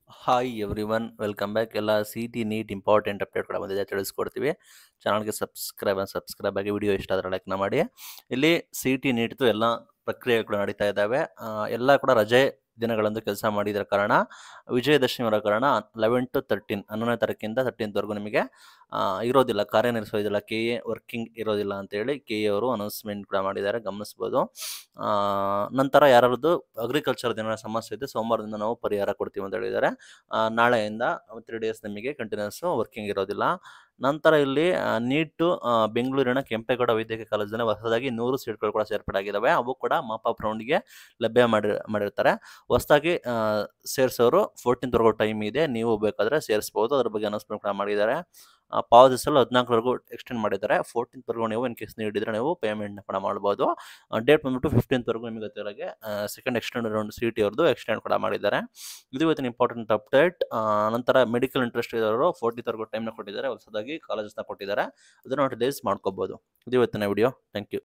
hi everyone welcome back ಎಲ್ಲ C T NEET important update ಕೂಡ ಬಂದಿದೆ ತಿಳಿಸ್ಕೊಡ್ತೀವಿ ಚಾನಲ್ಗೆ ಸಬ್ಸ್ಕ್ರೈಬ್ ಸಬ್ಸ್ಕ್ರೈಬ್ ಆಗಿ ವಿಡಿಯೋ ಇಷ್ಟ ಆದರೆ ಲೈಕ್ನ ಮಾಡಿ ಇಲ್ಲಿ ಸಿ ಟಿ ನೀಟ್ದು ಎಲ್ಲ ಪ್ರಕ್ರಿಯೆಗಳು ನಡೀತಾ ಇದ್ದಾವೆ ಆ, ಎಲ್ಲ ಕೂಡ ರಜೆ ದಿನಗಳಂದು ಕೆಲಸ ಮಾಡಿದ್ರ ಕಾರಣ ವಿಜಯದಶಮಿ ಇರೋ ಕಾರಣ ಲೆವೆನ್ ಟು ತರ್ಟೀನ್ ಹನ್ನೊಂದನೇ ತಾರೀಕಿಂದ ತರ್ಟೀನ್ತ್ವರೆಗೂ ನಿಮಗೆ ಆ, ಇರೋದಿಲ್ಲ ಕಾರ್ಯನಿರ್ವಹಿಸೋದಿಲ್ಲ ಕೆ ಎ ವರ್ಕಿಂಗ್ ಇರೋದಿಲ್ಲ ಅಂತೇಳಿ ಕೆ ಎ ಅವರು ಅನೌನ್ಸ್ಮೆಂಟ್ ಕೂಡ ಮಾಡಿದ್ದಾರೆ ಗಮನಿಸ್ಬೋದು ಆ, ನಂತರ ಯಾರಾದ್ರು ಅಗ್ರಿಕಲ್ಚರ್ ದಿನ ಸಮಸ್ಯೆ ಇದೆ ಸೋಮವಾರದಿಂದ ನಾವು ಪರಿಹಾರ ಕೊಡ್ತೀವಿ ಅಂತ ಹೇಳಿದ್ದಾರೆ ಆ, ನಾಳೆಯಿಂದ ತ್ರೀ ಡೇಸ್ ನಿಮಗೆ ಕಂಟಿನ್ಯೂಸ್ ವರ್ಕಿಂಗ್ ಇರೋದಿಲ್ಲ ನಂತರ ಇಲ್ಲಿ ನೀಟು ಬೆಂಗಳೂರಿನ ಕೆಂಪೇಗೌಡ ವೈದ್ಯಕೀಯ ಕಾಲೇಜಿನಲ್ಲಿ ಹೊಸದಾಗಿ ನೂರು ಸೀಟ್ಗಳು ಕೂಡ ಸೇರ್ಪಡೆ ಆಗಿದ್ದಾವೆ ಅವು ಕೂಡ ಮಾಪಾಪ್ ರೌಂಡ್ಗೆ ಲಭ್ಯ ಮಾಡಿ ಮಾಡಿರ್ತಾರೆ ಹೊಸದಾಗಿ ಸೇರಿಸೋರು ಫೋರ್ಟೀನ್ತ್ವರೆಗೂ ಟೈಮ್ ಇದೆ ನೀವು ಬೇಕಾದರೆ ಸೇರಿಸ್ಬೋದು ಅದ್ರ ಬಗ್ಗೆ ಅನೌನ್ಸ್ಮೆಂಟ್ ಕೂಡ ಮಾಡಿದ್ದಾರೆ ಆ, ಪಾವತಿಸಲು ಹದಿನಾಲ್ಕರವರೆಗೂ ಎಕ್ಸ್ಟೆಂಡ್ ಮಾಡಿದ್ದಾರೆ ಫೋರ್ಟೀನ್ತ್ವರೆಗೂ ನೀವು ಇನ್ ಕೇಸ್ ನೀಡಿದರೆ ನೀವು ಪೇಮೆಂಟ್ನ ಕೂಡ ಮಾಡ್ಬೋದು ಡೇಟ್ ಬಂದ್ಬಿಟ್ಟು ಫಿಫ್ಟೀನ್ತ್ವರೆಗೂ ನಿಮಗೆ ಗೊತ್ತಿರೋಗೆ second extend round C T ಅವ್ರದ್ದು ಎಕ್ಸ್ಟೆಂಡ್ ಕೂಡ ಮಾಡಿದ್ದಾರೆ ಇದು ಇವತ್ತಿನ ಇಂಪಾರ್ಟೆಂಟ್ ಅಪ್ಡೇಟ್ ನಂತರ ಮೆಡಿಕಲ್ ಇಂಟ್ರೆಸ್ಟ್ ಇರೋರು ಫೋರ್ಟಿವರೆಗೂ ಟೈಮ್ನ ಕೊಟ್ಟಿದ್ದಾರೆ ಹೊಸದಾಗಿ ಕಾಲೇಜಸ್ನ ಕೊಟ್ಟಿದ್ದಾರೆ ಅದನ್ನು ರಿಲೀಸ್ ಮಾಡ್ಕೋಬೋದು ಇದು ಇವತ್ತಿನ ವಿಡಿಯೋ ಥ್ಯಾಂಕ್ ಯು